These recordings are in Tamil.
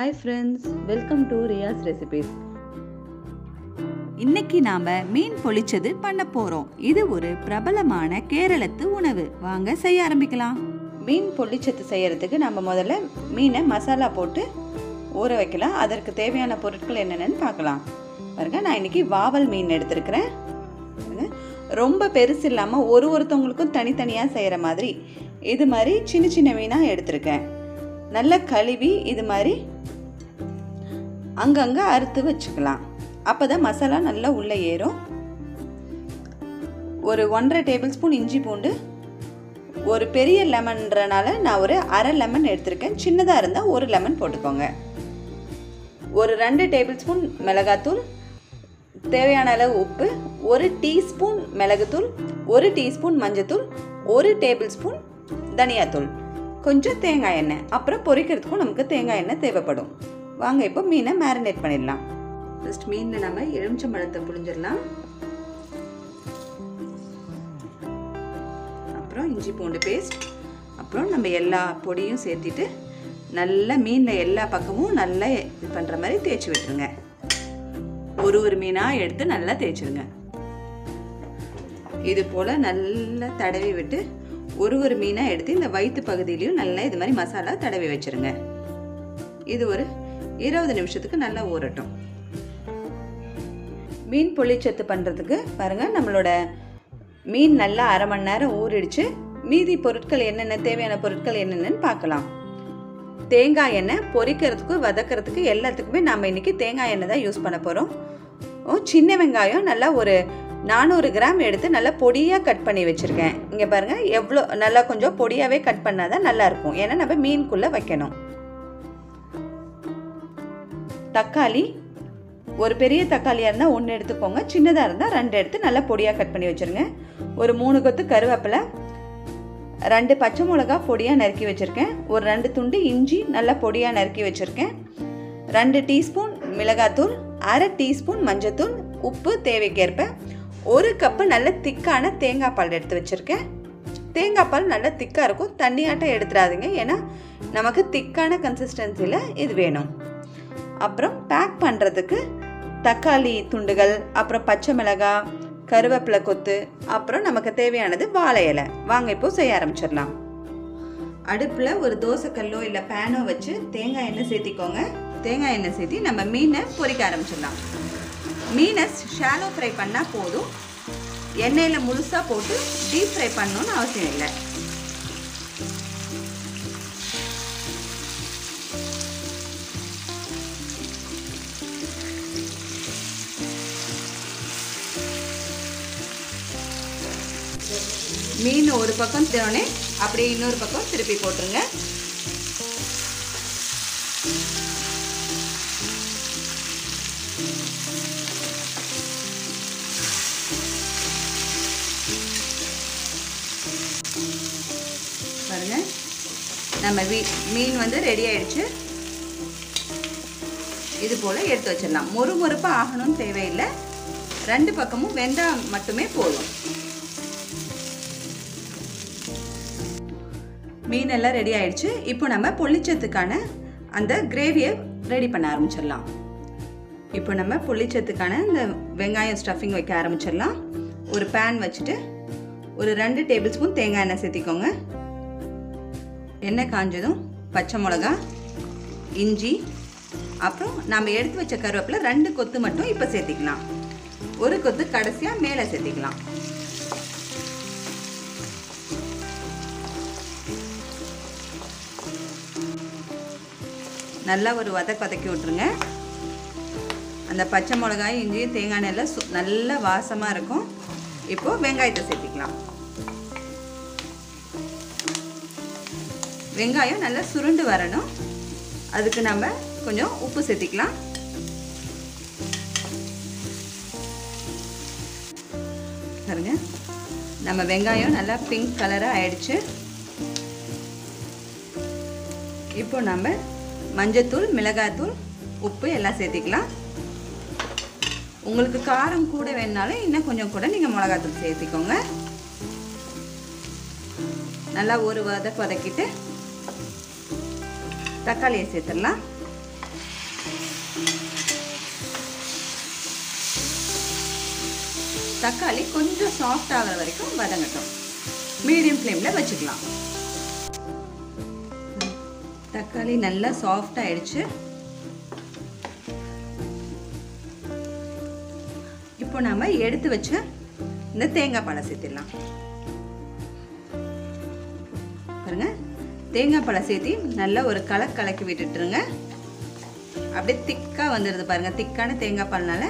hi friends welcome to Riyaz recipes இன்னைக்கு நாம மீன் பொளிச்சது பண்ண போறோம் இது ஒரு பிரபலமான கேரளத்து உணவு வாங்க செய்ய ஆரம்பிக்கலாம் மீன் பொள்ளிச்சத்து செய்யறதுக்கு நம்ம முதல்ல மீனை மசாலா போட்டு ஊற வைக்கலாம் அதற்கு தேவையான பொருட்கள் என்னென்னு பார்க்கலாம் பாருங்க நான் இன்னைக்கு வாவல் மீன் எடுத்திருக்கிறேன் பாருங்க, ரொம்ப பெருசு இல்லாமல் ஒரு ஒருத்தவங்களுக்கும் தனித்தனியாக செய்கிற மாதிரி இது மாதிரி சின்ன சின்ன மீனாக எடுத்திருக்கேன் நல்லா கழுவி இது மாதிரி அங்கங்கே அறுத்து வச்சுக்கலாம் அப்போ தான் மசாலா நல்லா உள்ளே ஏறும் ஒரு ஒன்றரை டேபிள் ஸ்பூன் இஞ்சி பூண்டு ஒரு பெரிய லெமன்றனால நான் ஒரு அரை லெமன் எடுத்திருக்கேன் சின்னதாக இருந்தால் ஒரு லெமன் போட்டுக்கோங்க ஒரு ரெண்டு டேபிள் ஸ்பூன் மிளகாத்தூள் தேவையான அளவு உப்பு ஒரு டீஸ்பூன் மிளகுத்தூள் ஒரு டீஸ்பூன் மஞ்சத்தூள் ஒரு டேபிள் ஸ்பூன் தனியாத்தூள் கொஞ்சம் தேங்காய் எண்ணெய் அப்புறம் பொரிக்கிறதுக்கும் நமக்கு தேங்காய் எண்ணெய் தேவைப்படும் வாங்க இப்போ மீனை மேரினேட் பண்ணிடலாம் ஃபஸ்ட் மீனில் நம்ம எலுமிச்சம்பழத்தை புழிஞ்சிடலாம் அப்புறம் இஞ்சி பூண்டு பேஸ்ட் அப்புறம் நம்ம எல்லா பொடியும் சேர்த்திட்டு நல்லா மீனில் எல்லா பக்கமும் நல்லா இது பண்ணுற மாதிரி தேய்ச்சி விட்டுருங்க ஒரு ஒரு மீனாக எடுத்து நல்லா தேய்ச்சிருங்க இது போல் நல்லா தடவி விட்டு ஒரு ஒரு மீனாக எடுத்து இந்த வயிற்று பகுதியிலையும் நல்லா இது மாதிரி மசாலா தடவி வச்சிருங்க இது ஒரு இருபது நிமிஷத்துக்கு நல்லா ஊறட்டும் மீன் புளிச்சத்து பண்ணுறதுக்கு பாருங்கள் நம்மளோட மீன் நல்லா அரை மணி நேரம் ஊறிடுச்சு மீதி பொருட்கள் என்னென்ன தேவையான பொருட்கள் என்னென்னு பார்க்கலாம் தேங்காய் எண்ணெய் பொரிக்கிறதுக்கு வதக்கிறதுக்கு எல்லாத்துக்குமே நம்ம இன்றைக்கி தேங்காய் எண்ணெய் தான் யூஸ் பண்ண போகிறோம் சின்ன வெங்காயம் நல்லா ஒரு நானூறு கிராம் எடுத்து நல்லா பொடியாக கட் பண்ணி வச்சுருக்கேன் இங்கே பாருங்கள் எவ்வளோ நல்லா கொஞ்சம் பொடியாகவே கட் பண்ணால் தான் நல்லாயிருக்கும் ஏன்னா நம்ம மீனுக்குள்ளே வைக்கணும் தக்காளி ஒரு பெரிய தக்காளியாக இருந்தால் ஒன்று எடுத்துக்கோங்க சின்னதாக இருந்தால் ரெண்டு எடுத்து நல்லா பொடியாக கட் பண்ணி வச்சுருங்க ஒரு மூணு கொத்து கருவேப்பிலை ரெண்டு பச்சை மிளகா பொடியாக நறுக்கி வச்சுருக்கேன் ஒரு ரெண்டு துண்டு இஞ்சி நல்லா பொடியாக நறுக்கி வச்சுருக்கேன் ரெண்டு டீஸ்பூன் மிளகாத்தூள் அரை டீஸ்பூன் மஞ்சத்தூள் உப்பு தேவைக்கேற்ப ஒரு கப்பு நல்ல திக்கான தேங்காய் பால் எடுத்து வச்சுருக்கேன் தேங்காய் பால் நல்லா திக்காக இருக்கும் தண்ணியாட்டம் எடுத்துடாதீங்க ஏன்னா நமக்கு திக்கான கன்சிஸ்டன்சியில் இது வேணும் அப்புறம் பேக் பண்ணுறதுக்கு தக்காளி துண்டுகள் அப்புறம் பச்சை மிளகாய் கருவேப்பிலை கொத்து அப்புறம் நமக்கு தேவையானது வாழை இலை வாங்க இப்போ செய்ய ஆரம்பிச்சிடலாம் அடுப்பில் ஒரு தோசைக்கல்லோ இல்லை பேனோ வச்சு தேங்காய் எண்ணெய் சேர்த்திக்கோங்க தேங்காய் எண்ணெய் சேர்த்தி நம்ம மீனை பொரிக்க ஆரம்பிச்சிடலாம் மீனை ஷாலோ ஃப்ரை பண்ணால் போதும் எண்ணெயில் முழுசாக போட்டு டீப் ஃப்ரை பண்ணணும்னு அவசியம் இல்லை மீன் ஒரு பக்கம் தேவனே அப்படியே இன்னொரு பக்கம் திருப்பி போட்டுருங்க பாருங்க நம்ம வீ மீன் வந்து ரெடி ஆயிடுச்சு இது போல் எடுத்து வச்சிடலாம் மொறு மொறுப்பாக ஆகணும்னு தேவையில்லை ரெண்டு பக்கமும் வெந்தால் மட்டுமே போதும் மீன் எல்லாம் ரெடி ஆயிடுச்சு இப்போ நம்ம பொள்ளிச்சத்துக்கான அந்த கிரேவியை ரெடி பண்ண ஆரம்பிச்சிடலாம் இப்போ நம்ம பொள்ளிச்சத்துக்கான இந்த வெங்காயம் ஸ்டஃபிங் வைக்க ஆரம்பிச்சிடலாம் ஒரு பேன் வச்சுட்டு ஒரு ரெண்டு டேபிள் ஸ்பூன் தேங்காய் எண்ணெய் சேர்த்திக்கோங்க எண்ணெய் காஞ்சதும் பச்சை மிளகா இஞ்சி அப்புறம் நம்ம எடுத்து வச்ச கருவேப்பிலை ரெண்டு கொத்து மட்டும் இப்போ சேர்த்திக்கலாம் ஒரு கொத்து கடைசியாக மேலே சேர்த்திக்கலாம் நல்லா ஒரு வதக்கு வதக்கி விட்ருங்க அந்த பச்சை மிளகாய் இஞ்சியும் தேங்காய் எண்ணெயில் சு நல்ல வாசமாக இருக்கும் இப்போது வெங்காயத்தை சேர்த்திக்கலாம் வெங்காயம் நல்லா சுருண்டு வரணும் அதுக்கு நம்ம கொஞ்சம் உப்பு சேர்த்திக்கலாம் பாருங்க நம்ம வெங்காயம் நல்லா பிங்க் கலராக ஆயிடுச்சு இப்போ நம்ம மஞ்சத்தூள் மிளகாத்தூள் உப்பு எல்லாம் சேர்த்திக்கலாம் உங்களுக்கு காரம் கூட வேணுனாலும் இன்னும் கொஞ்சம் கூட நீங்கள் மிளகாத்தூள் சேர்த்திக்கோங்க நல்லா ஒரு வதக்கு வதக்கிட்டு தக்காளியை சேர்த்துடலாம் தக்காளி கொஞ்சம் சாஃப்ட் ஆகிற வரைக்கும் வதங்கட்டும் மீடியம் ஃப்ளேமில் வச்சுக்கலாம் தக்காளி நல்லா சாஃப்ட் ஆயிடுச்சு இப்போ நாம எடுத்து வச்ச இந்த தேங்காய் பழம் சேர்த்திடலாம் பாருங்க தேங்காய் பழம் சேர்த்தி நல்லா ஒரு கலக்கு கலக்கி விட்டுட்டுருங்க அப்படியே திக்காக வந்துடுது பாருங்க திக்கான தேங்காய் பால்னால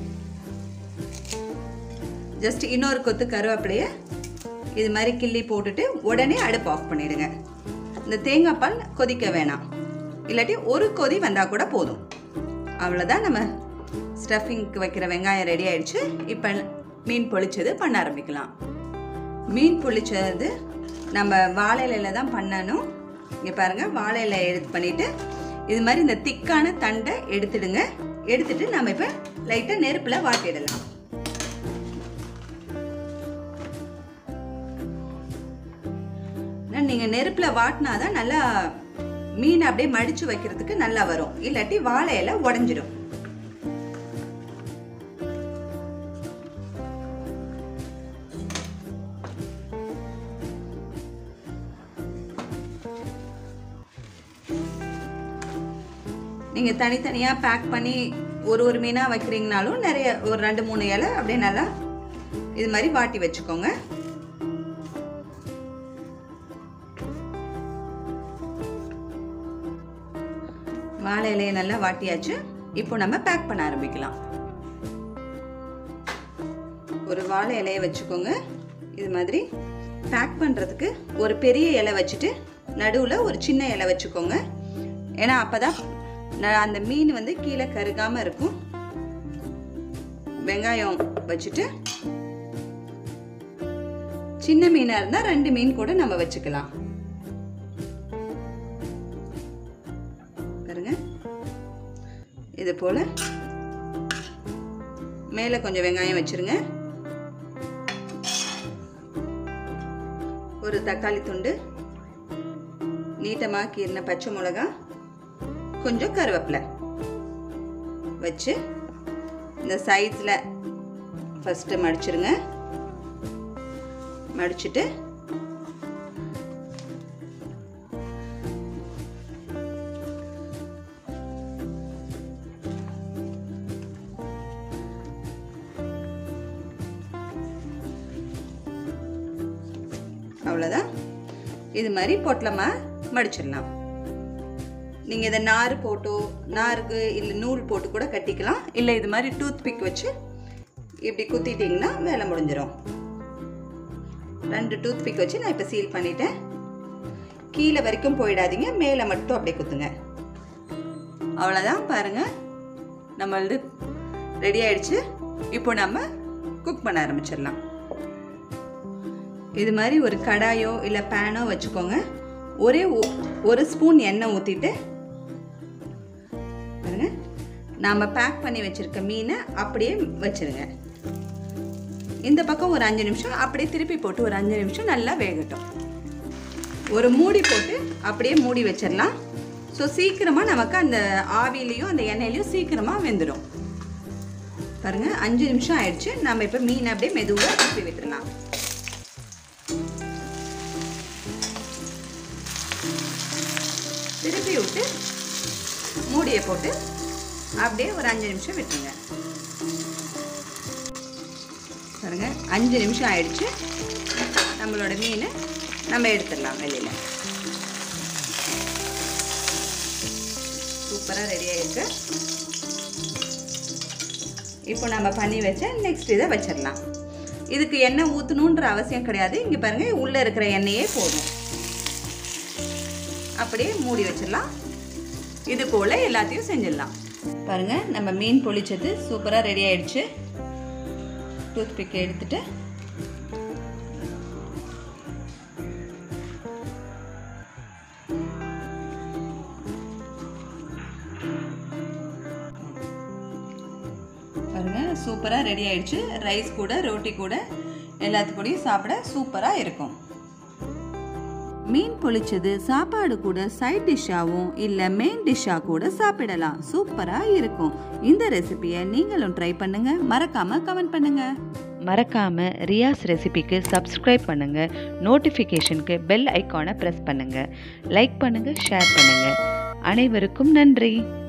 ஜஸ்ட் இன்னொரு கொத்து கருவேப்பிலைய இது மாதிரி கிள்ளி போட்டுட்டு உடனே அடுப்பு ஆஃப் பண்ணிடுங்க இந்த தேங்காய் பால் கொதிக்க வேணாம் இல்லாட்டி ஒரு கொதி வந்தால் கூட போதும் அவ்வளோதான் நம்ம ஸ்டஃபிங்க்கு வைக்கிற வெங்காயம் ரெடி ஆயிடுச்சு இப்போ மீன் பொளிச்சது பண்ண ஆரம்பிக்கலாம் மீன் பொளிச்சது நம்ம வாழை இலையில தான் பண்ணணும் இங்கே பாருங்கள் வாழை இலை எடுத்து பண்ணிவிட்டு இது மாதிரி இந்த திக்கான தண்டை எடுத்துடுங்க எடுத்துட்டு நம்ம இப்போ லைட்டாக நெருப்பில் வாட்டிடலாம் நீங்கள் நெருப்பில் வாட்டினா தான் நல்லா மீன் அப்படியே மடித்து வைக்கிறதுக்கு நல்லா வரும் இல்லாட்டி வாழை இலை உடஞ்சிடும் நீங்கள் தனித்தனியாக பேக் பண்ணி ஒரு ஒரு மீனாக வைக்கிறீங்கனாலும் நிறைய ஒரு ரெண்டு மூணு இலை அப்படியே நல்லா இது மாதிரி வாட்டி வச்சுக்கோங்க வாழை இலையை நல்லா வாட்டியாச்சு இப்போ நம்ம பேக் பண்ண ஆரம்பிக்கலாம் ஒரு வாழை இலையை வச்சுக்கோங்க இது மாதிரி பேக் பண்ணுறதுக்கு ஒரு பெரிய இலை வச்சுட்டு நடுவில் ஒரு சின்ன இலை வச்சுக்கோங்க ஏன்னா அப்போ தான் அந்த மீன் வந்து கீழே கருகாமல் இருக்கும் வெங்காயம் வச்சுட்டு சின்ன மீனாக இருந்தால் ரெண்டு மீன் கூட நம்ம வச்சுக்கலாம் பாருங்க இது போல் மேலே கொஞ்சம் வெங்காயம் வச்சுருங்க ஒரு தக்காளி துண்டு நீட்டமாக கீறின பச்சை மிளகா கொஞ்சம் கருவேப்பிலை வச்சு இந்த சைஸில் ஃபஸ்ட்டு மடிச்சிருங்க மடிச்சுட்டு அவ்வளோதான் இது மாதிரி பொட்டலமாக மடிச்சிடலாம் நீங்கள் இதை நார் போட்டோ நாருக்கு இல்லை நூல் போட்டு கூட கட்டிக்கலாம் இல்லை இது மாதிரி டூத் பிக் வச்சு இப்படி குத்திட்டிங்கன்னா வேலை முடிஞ்சிடும் ரெண்டு டூத் பிக் வச்சு நான் இப்போ சீல் பண்ணிட்டேன் கீழே வரைக்கும் போயிடாதீங்க மேலே மட்டும் அப்படியே குத்துங்க அவ்வளோதான் பாருங்கள் நம்மளது ரெடி ஆயிடுச்சு இப்போ நம்ம குக் பண்ண ஆரம்பிச்சிடலாம் இது மாதிரி ஒரு கடாயோ இல்லை பேனோ வச்சுக்கோங்க ஒரே ஒ- ஒரு ஸ்பூன் எண்ணெய் ஊற்றிட்டு பாருங்க நாம் பேக் பண்ணி வச்சுருக்க மீனை அப்படியே வச்சிருங்க இந்த பக்கம் ஒரு அஞ்சு நிமிஷம் அப்படியே திருப்பி போட்டு ஒரு அஞ்சு நிமிஷம் நல்லா வேகட்டும் ஒரு மூடி போட்டு அப்படியே மூடி வச்சிடலாம் ஸோ சீக்கிரமாக நமக்கு அந்த ஆவிலையும் அந்த எண்ணெயிலையும் சீக்கிரமாக வெந்துடும் பாருங்க அஞ்சு நிமிஷம் ஆயிடுச்சு நம்ம இப்போ மீனை அப்படியே மெதுவாக திருப்பி விட்டுறலாம் திருப்பி விட்டு மூடியை போட்டு அப்படியே ஒரு அஞ்சு நிமிஷம் விட்டுருங்க பாருங்க அஞ்சு நிமிஷம் ஆயிடுச்சு நம்மளோட மீன் நம்ம எடுத்துடலாம் வெளியில் சூப்பராக ரெடி ஆயிருக்கு இப்போ நம்ம பண்ணி வச்ச நெக்ஸ்ட் இதை வச்சிடலாம் இதுக்கு எண்ணெய் ஊற்றணுன்ற அவசியம் கிடையாது இங்கே பாருங்கள் உள்ளே இருக்கிற எண்ணெயே போதும் அப்படியே மூடி வச்சிடலாம் இது போல் எல்லாத்தையும் செஞ்சிடலாம் பாருங்கள் நம்ம மீன் பொளிச்சது சூப்பராக ரெடி ஆயிடுச்சு டூத் பிக்கை எடுத்துட்டு பாருங்க சூப்பராக ரெடி ஆயிடுச்சு ரைஸ் கூட ரோட்டி கூட எல்லாத்து கூடயும் சாப்பிட சூப்பராக இருக்கும் மீன் பொளிச்சது சாப்பாடு கூட சைட் டிஷ்ஷாகவும் இல்லை மெயின் டிஷ்ஷாக கூட சாப்பிடலாம் சூப்பராக இருக்கும் இந்த ரெசிபியை நீங்களும் ட்ரை பண்ணுங்க மறக்காம கமெண்ட் பண்ணுங்க மறக்காமல் ரியாஸ் ரெசிபிக்கு சப்ஸ்கிரைப் பண்ணுங்கள் நோட்டிஃபிகேஷனுக்கு பெல் ஐக்கானை ப்ரெஸ் பண்ணுங்கள் லைக் பண்ணுங்கள் ஷேர் பண்ணுங்கள் அனைவருக்கும் நன்றி